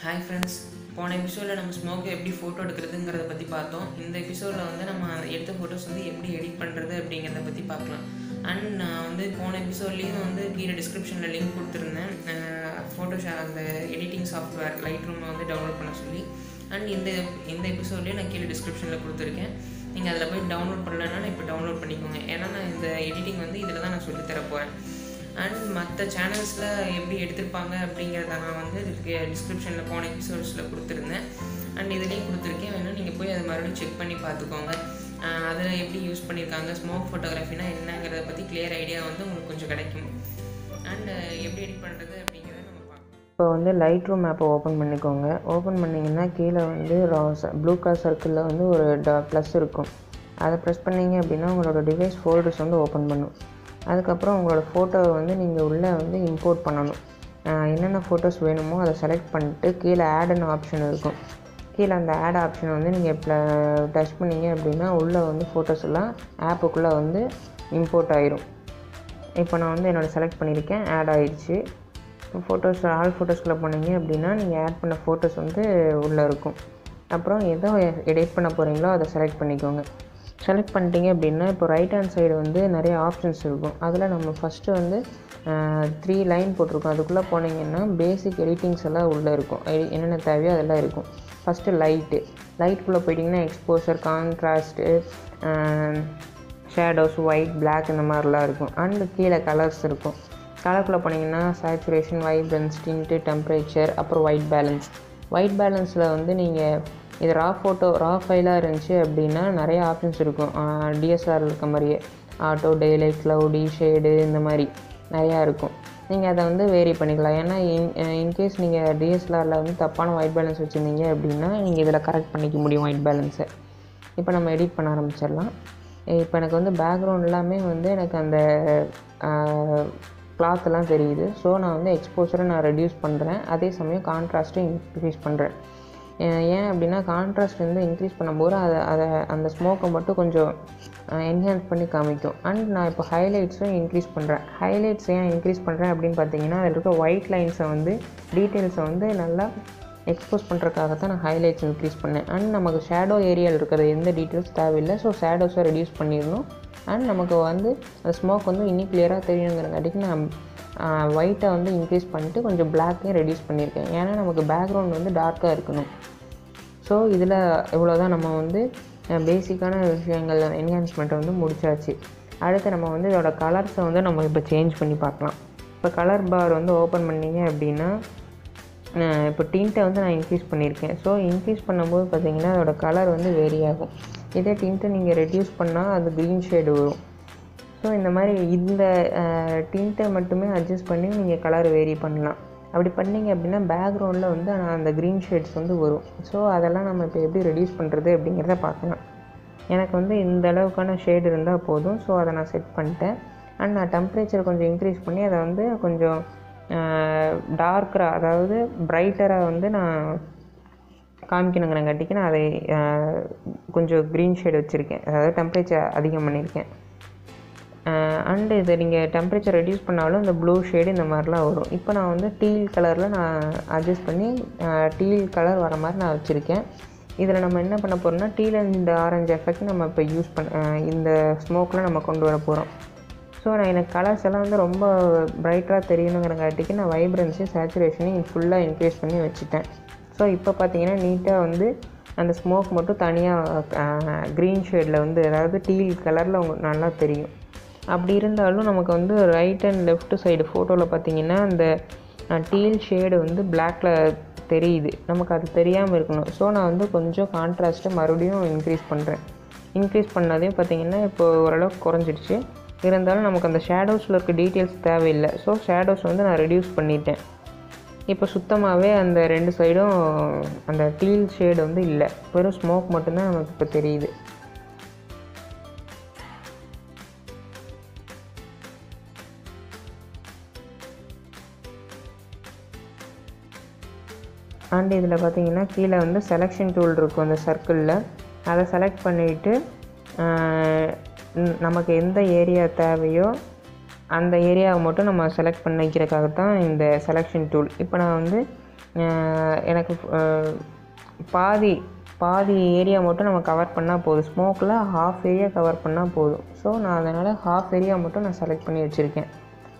hi friends போன எபிசோடில் நம்ம ஸ்மோக்கை எப்படி ஃபோட்டோ எடுக்கிறதுங்கிறத பற்றி பார்த்தோம் இந்த எபிசோடில் வந்து நம்ம எடுத்த ஃபோட்டோஸ் வந்து எப்படி எடிட் பண்ணுறது அப்படிங்கிறத பற்றி பார்க்கலாம் அண்ட் நான் வந்து போன எபிசோட்லேயும் வந்து கீழே டிஸ்கிரிப்ஷனில் லிங்க் கொடுத்துருந்தேன் ஃபோட்டோஷா அந்த எடிட்டிங் சாஃப்ட்வேர் லைட் ரூமை வந்து டவுன்லோட் பண்ண சொல்லி அண்ட் இந்த இந்த எபிசோட்லேயும் நான் கீழே டிஸ்கிரிப்ஷனில் கொடுத்துருக்கேன் நீங்கள் அதில் போய் டவுன்லோட் பண்ணலன்னா இப்போ டவுன்லோட் பண்ணிக்கோங்க ஏன்னா நான் இந்த எடிட்டிங் வந்து இதில் தான் நான் சொல்லித்தர போகிறேன் அண்ட் மற்ற சேனல்ஸில் எப்படி எடுத்திருப்பாங்க அப்படிங்கிறத நான் வந்து இதுக்கு டிஸ்கிரிப்ஷனில் போன எபிசோட்ஸில் கொடுத்துருந்தேன் அண்ட் இதுலேயும் கொடுத்துருக்கேன் வேணும் நீங்கள் போய் அதை மறுபடியும் செக் பண்ணி பார்த்துக்கோங்க அதில் எப்படி யூஸ் பண்ணியிருக்காங்க ஸ்மோக் ஃபோட்டோகிராஃபினா என்னங்கிறத பற்றி கிளியர் ஐடியா வந்து உங்களுக்கு கொஞ்சம் கிடைக்கும் அண்ட் எப்படி எடிட் பண்ணுறது அப்படிங்கிறத நம்ம பார்க்கலாம் இப்போ வந்து லைட் ரூம் ஆப்பை ஓப்பன் பண்ணிக்கோங்க ஓப்பன் பண்ணிங்கன்னா கீழே வந்து ப்ளூ கலர் சர்க்கிளில் வந்து ஒரு ட ப்ளஸ் இருக்கும் அதை ப்ரெஸ் பண்ணீங்க அப்படின்னா உங்களோட டிவைஸ் ஃபோல்டர்ஸ் வந்து ஓப்பன் பண்ணும் அதுக்கப்புறம் உங்களோட ஃபோட்டோவை வந்து நீங்கள் உள்ளே வந்து இம்போர்ட் பண்ணணும் ஆஹ் என்னென்ன ஃபோட்டோஸ் வேணுமோ அதை செலக்ட் பண்ணிட்டு கீழே ஆடுன்னு ஆப்ஷன் இருக்கும் கீழே அந்த ஆட் ஆப்ஷனை வந்து நீங்கள் டச் பண்ணீங்க அப்படின்னா உள்ளே வந்து ஃபோட்டோஸ் எல்லாம் ஆப்புக்குள்ளே வந்து இம்போர்ட் ஆயிரும் இப்போ நான் வந்து என்னோடய செலக்ட் பண்ணியிருக்கேன் ஆட் ஆயிடுச்சு இப்போ ஃபோட்டோஸ் ஆல் ஃபோட்டோஸ்குள்ளே போனீங்க அப்படின்னா நீங்கள் ஆட் பண்ண ஃபோட்டோஸ் வந்து உள்ளே இருக்கும் அப்புறம் எதோ எடிட் பண்ண போகிறீங்களோ அதை செலக்ட் பண்ணிக்கோங்க செலக்ட் பண்ணிட்டீங்க அப்படின்னா இப்போ ரைட் ஹேண்ட் சைடு வந்து நிறைய ஆப்ஷன்ஸ் இருக்கும் அதில் நம்ம ஃபஸ்ட்டு வந்து த்ரீ லைன் போட்டிருக்கோம் அதுக்குள்ளே போனீங்கன்னா பேசிக் எடிட்டிங்ஸ் எல்லாம் உள்ளே இருக்கும் எ- என்னென்ன தேவையோ அதெல்லாம் இருக்கும் ஃபஸ்ட்டு லைட்டு லைட்டுக்குள்ளே போயிட்டிங்கன்னா exposure contrast shadows white Black இந்த மாதிரிலாம் இருக்கும் அண்டு கீழே கலர்ஸ் இருக்கும் கலருக்குள்ளே போனீங்கன்னா சேச்சுரேஷன் வைப்ரன்ஸ் டின்ட்டு டெம்பரேச்சர் அப்புறம் ஒயிட் பேலன்ஸ் ஒயிட் பேலன்ஸில் வந்து நீங்கள் இது ரா ஃபோட்டோ ரா ஃபைலாக இருந்துச்சு அப்படின்னா நிறைய ஆப்ஷன்ஸ் இருக்கும் டிஎஸ்ஆர் இருக்க மாதிரியே ஆட்டோ டேலை க்ளவுடி ஷேடு இந்த மாதிரி நிறையா இருக்கும் நீங்கள் அதை வந்து வேரி பண்ணிக்கலாம் ஏன்னா இன் இன்கேஸ் நீங்கள் டிஎஸ்எல்ஆரில் வந்து தப்பான ஒயிட் பேலன்ஸ் வச்சுருந்தீங்க அப்படின்னா நீங்கள் இதில் கரெக்ட் பண்ணிக்க முடியும் ஒயிட் பேலன்ஸை இப்போ நம்ம எடிட் பண்ண ஆரம்பிச்சிடலாம் இப்போ எனக்கு வந்து பேக்ரவுண்ட் எல்லாமே வந்து எனக்கு அந்த cloth எல்லாம் தெரியுது ஸோ நான் வந்து எக்ஸ்போசரை நான் ரெடியூஸ் பண்ணுறேன் அதே சமயம் கான்ட்ராஸ்ட்டும் இன்க்ரீஸ் பண்ணுறேன் ஏன் அப்படின்னா கான்ட்ராஸ்ட் வந்து இன்க்ரீஸ் பண்ணும்போது அதை அதை அந்த ஸ்மோக்கை மட்டும் கொஞ்சம் என்ஹான்ஸ் பண்ணி காமிக்கும் அண்ட் நான் இப்போ ஹைலைட்ஸும் இன்க்ரீஸ் பண்ணுறேன் ஹைலைட்ஸ் ஏன் இன்க்ரீஸ் பண்ணுறேன் அப்படின்னு பார்த்தீங்கன்னா அதில் இருக்க ஒயிட் லைன்ஸை வந்து டீட்டெயில்ஸை வந்து நல்லா எக்ஸ்போஸ் பண்ணுறதுக்காக தான் நான் ஹைலைட்ஸ் இன்க்ரீஸ் பண்ணேன் அண்ட் நமக்கு ஷேடோ ஏரியாவில் இருக்கிற எந்த டீட்டெயில்ஸ் தேவையில்லை ஸோ ஷேடோஸை ரெடியூஸ் பண்ணிடணும் அண்ட் நமக்கு வந்து அந்த ஸ்மோக் வந்து இன்னும் கிளியராக தெரியணுங்கிறங்காட்டிக்கு நான் ஒயிட்டை வந்து இன்க்ரீஸ் பண்ணிட்டு கொஞ்சம் பிளாக்கையும் ரெடியூஸ் பண்ணியிருக்கேன் ஏன்னா நமக்கு பேக்ரவுண்ட் வந்து டார்க்காக இருக்கணும் ஸோ இதில் இவ்வளோ தான் நம்ம வந்து பேசிக்கான விஷயங்கள் என்ஹான்ஸ்மெண்ட்டை வந்து முடிச்சாச்சு அடுத்து நம்ம வந்து இதோட கலர்ஸை வந்து நம்ம இப்போ சேஞ்ச் பண்ணி பார்க்கலாம் இப்போ கலர் பார் வந்து ஓப்பன் பண்ணீங்க அப்படின்னா அஹ் இப்போ டிண்ட்டை வந்து நான் இன்க்ரீஸ் பண்ணியிருக்கேன் ஸோ இன்க்ரீஸ் பண்ணும்போது பார்த்தீங்கன்னா அதோட கலர் வந்து வேரி ஆகும் இதே டிண்ட்டை நீங்கள் ரெடியூஸ் பண்ணால் அது க்ரீன் ஷேடு வரும் ஸோ இந்த மாதிரி இந்த டிண்ட்டை மட்டுமே அட்ஜஸ்ட் பண்ணி நீங்கள் கலர் வேரி பண்ணலாம் அப்படி பண்ணீங்க அப்படின்னா பேக்ரவுண்டில் வந்து ஆனா அந்த க்ரீன் ஷேட்ஸ் வந்து வரும் ஸோ அதெல்லாம் நம்ம இப்போ எப்படி ரெடியூஸ் பண்ணுறது அப்படிங்கிறத பார்க்கலாம் எனக்கு வந்து இந்த அளவுக்கான ஷேடு இருந்தால் போதும் ஸோ அதை நான் செட் பண்ணிட்டேன் அண்ட் நான் டெம்பரேச்சர் கொஞ்சம் இன்க்ரீஸ் பண்ணி அதை வந்து கொஞ்சம் டார்க்கராக அதாவது பிரைட்டராக வந்து நான் காமிக்கணுங்கிறங்காட்டிக்கு நான் அதை அஹ், கொஞ்சம் க்ரீன் ஷேட் வச்சுருக்கேன் அதாவது டெம்பரேச்சர் அதிகம் பண்ணியிருக்கேன் அண்டு இதை நீங்கள் டெம்பரேச்சர் ரெடியூஸ் பண்ணாலும் இந்த ப்ளூ ஷேடு இந்த மாதிரிலாம் வரும் இப்போ நான் வந்து டீல் கலரில் நான் அட்ஜஸ்ட் பண்ணி டீல் கலர் வர மாதிரி நான் வச்சுருக்கேன் இதில் நம்ம என்ன பண்ண போகிறோம்னா டீல் அண்ட் ஆரஞ்சு எஃபெக்ட் நம்ம இப்போ யூஸ் பண்ண அஹ், இந்த ஸ்மோக்கில் நம்ம கொண்டு வர போகிறோம் ஸோ நான் எனக்கு கலர்ஸ் எல்லாம் வந்து ரொம்ப பிரைட்டாக தெரியணுங்கிறங்காட்டிக்கு நான் வைப்ரன்ஸு சேச்சுரேஷனையும் ஃபுல்லாக இன்க்ரீஸ் பண்ணி வச்சுட்டேன் ஸோ இப்போ பார்த்தீங்கன்னா நீட்டாக வந்து அந்த ஸ்மோக் மட்டும் தனியாக க்ரீன் ஷேடில் வந்து அதாவது டீல் கலரில் உங்களுக்கு நல்லா தெரியும் அப்படி இருந்தாலும் நமக்கு வந்து ரைட் அண்ட் லெஃப்ட் சைடு ஃபோட்டோவில் பார்த்தீங்கன்னா அந்த டீல் ஷேடு வந்து பிளாக்ல தெரியுது நமக்கு அது தெரியாமல் இருக்கணும் ஸோ நான் வந்து கொஞ்சம் கான்ட்ராஸ்ட்டை மறுபடியும் இன்க்ரீஸ் பண்ணுறேன் இன்க்ரீஸ் பண்ணதையும் பார்த்தீங்கன்னா இப்போ ஓரளவுக்கு குறைஞ்சிடுச்சு இருந்தாலும் நமக்கு அந்த ஷேடோஸில் இருக்க டீட்டெயில்ஸ் தேவையில்லை ஸோ ஷேடோஸ் வந்து நான் ரெடியூஸ் பண்ணிட்டேன் இப்போ சுத்தமாகவே அந்த ரெண்டு சைடும் அந்த டீல் ஷேடு வந்து இல்லை வெறும் ஸ்மோக் மட்டும்தான் நமக்கு இப்போ தெரியுது அண்ட் இதில் பார்த்தீங்கன்னா கீழே வந்து செலெக்ஷன் டூல் இருக்கும் அந்த சர்க்கிளில் அதை செலக்ட் பண்ணிவிட்டு நமக்கு எந்த ஏரியா தேவையோ அந்த ஏரியாவை மட்டும் நம்ம செலக்ட் பண்ணிக்கிறதுக்காக தான் இந்த செலெக்ஷன் டூல் இப்போ நான் வந்து அஹ் எனக்கு அஹ், பாதி பாதி ஏரியா மட்டும் நம்ம கவர் பண்ணால் போதும் ஸ்மோக்கில் ஹாஃப் ஏரியா கவர் பண்ணால் போதும் ஸோ நான் அதனால் ஹாஃப் ஏரியா மட்டும் நான் செலக்ட் பண்ணி வச்சுருக்கேன்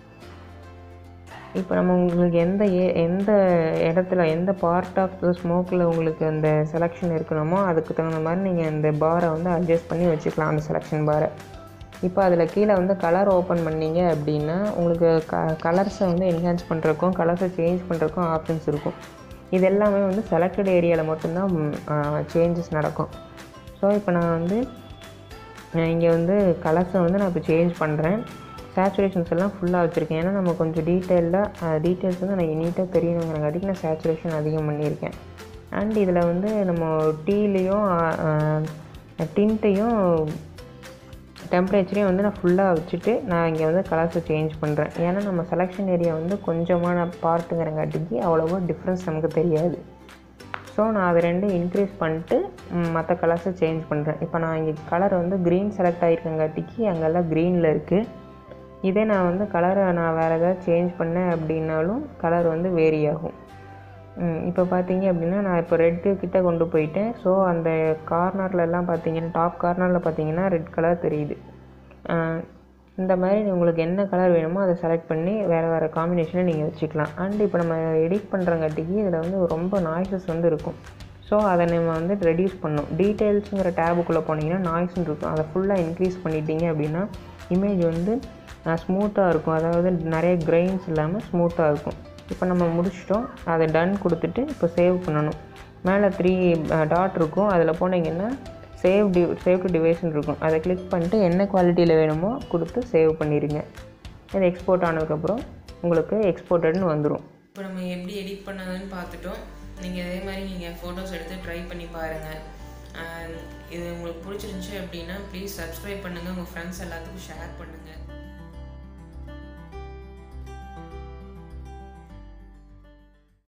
இப்போ நம்ம உங்களுக்கு எந்த ஏ எந்த இடத்துல எந்த பார்ட் ஆஃப் த ஸ்மோக்கில் உங்களுக்கு அந்த செலெக்ஷன் இருக்கணுமோ அதுக்கு தகுந்த மாதிரி நீங்கள் அந்த பாரை வந்து அட்ஜஸ்ட் பண்ணி வச்சுக்கலாம் அந்த செலெக்ஷன் பாரை இப்போ அதில் கீழே வந்து கலர் ஓப்பன் பண்ணீங்க அப்படின்னா உங்களுக்கு க கலர்ஸை வந்து என்ஹான்ஸ் பண்ணுறக்கும் கலர்ஸை சேஞ்ச் பண்ணுறக்கும் ஆப்ஷன்ஸ் இருக்கும் இது எல்லாமே வந்து செலக்டட் ஏரியாவில் மட்டும்தான் சேஞ்சஸ் நடக்கும் ஸோ இப்போ நான் வந்து இங்கே வந்து கலர்ஸை வந்து நான் இப்போ சேஞ்ச் பண்ணுறேன் சேச்சுரேஷன்ஸ் எல்லாம் ஃபுல்லாக வச்சுருக்கேன் ஏன்னா நம்ம கொஞ்சம் டீட்டெயிலாக டீட்டெயில்ஸ் வந்து எனக்கு நீட்டாக தெரியணுங்கிறங்காட்டிக்கு நான் சேச்சுரேஷன் அதிகம் பண்ணியிருக்கேன் அண்ட் இதில் வந்து நம்ம டீலையும் டின்ட்டையும் டெம்பரேச்சரையும் வந்து நான் ஃபுல்லாக வச்சுட்டு நான் இங்கே வந்து கலர்ஸை சேஞ்ச் பண்ணுறேன் ஏன்னா நம்ம செலெக்ஷன் ஏரியா வந்து கொஞ்சமான பார்ட்டுங்கிறங்காட்டிக்கு அவ்வளோவா டிஃப்ரென்ஸ் நமக்கு தெரியாது ஸோ நான் அது ரெண்டும் இன்க்ரீஸ் பண்ணிட்டு மற்ற கலர்ஸை சேஞ்ச் பண்ணுறேன் இப்போ நான் இங்கே கலர் வந்து க்ரீன் செலக்ட் ஆகிருக்கங்காட்டிக்கு அங்கெல்லாம் க்ரீனில் இருக்குது இதே நான் வந்து கலரை நான் வேறு ஏதாவது சேஞ்ச் பண்ணேன் அப்படின்னாலும் கலர் வந்து வேரி ஆகும் ம், இப்போ பார்த்தீங்க அப்படின்னா நான் இப்போ ரெட்டு கிட்ட கொண்டு போயிட்டேன் ஸோ அந்த கார்னர்ல எல்லாம் பார்த்தீங்கன்னா டாப் கார்னரில் பார்த்தீங்கன்னா ரெட் கலர் தெரியுது அஹ், இந்த மாதிரி உங்களுக்கு என்ன கலர் வேணுமோ அதை செலக்ட் பண்ணி வேறு வேறு காம்பினேஷனில் நீங்கள் வச்சுக்கலாம் அண்ட் இப்போ நம்ம எடிட் பண்ணுறங்காட்டிக்கு இதில் வந்து ரொம்ப நாய்ஸஸ் வந்து இருக்கும் ஸோ அதை நம்ம வந்து ரெடியூஸ் பண்ணணும் டீட்டெயில்ஸுங்கிற டேபுக்குள்ளே போனீங்கன்னா நாய்ஸ்னு இருக்கும் அதை ஃபுல்லாக இன்க்ரீஸ் பண்ணிட்டீங்க அப்படின்னா இமேஜ் வந்து ஸ்மூத்தாக இருக்கும் அதாவது நிறைய கிரெயின்ஸ் இல்லாமல் ஸ்மூத்தாக இருக்கும் இப்போ நம்ம முடிச்சிட்டோம் அதை டன் கொடுத்துட்டு இப்போ சேவ் பண்ணணும் மேலே த்ரீ டாட் இருக்கும் அதில் போனீங்கன்னா சேவ் டி சேவ் டு டிவைஸ்னு இருக்கும் அதை கிளிக் பண்ணிட்டு என்ன குவாலிட்டியில் வேணுமோ கொடுத்து சேவ் பண்ணிடுங்க இது எக்ஸ்போர்ட் ஆனதுக்கப்புறம் உங்களுக்கு எக்ஸ்போர்ட்டட்னு வந்துடும் இப்போ நம்ம எப்படி எடிட் பண்ணதுன்னு பார்த்துட்டோம் நீங்கள் அதே மாதிரி நீங்கள் ஃபோட்டோஸ் எடுத்து ட்ரை பண்ணி பாருங்கள் இது உங்களுக்கு பிடிச்சிருந்துச்சி அப்படின்னா ப்ளீஸ் சப்ஸ்கிரைப் பண்ணுங்கள் உங்கள் ஃப்ரெண்ட்ஸ் எல்லாத்துக்கும் ஷேர் பண்ணுங்கள்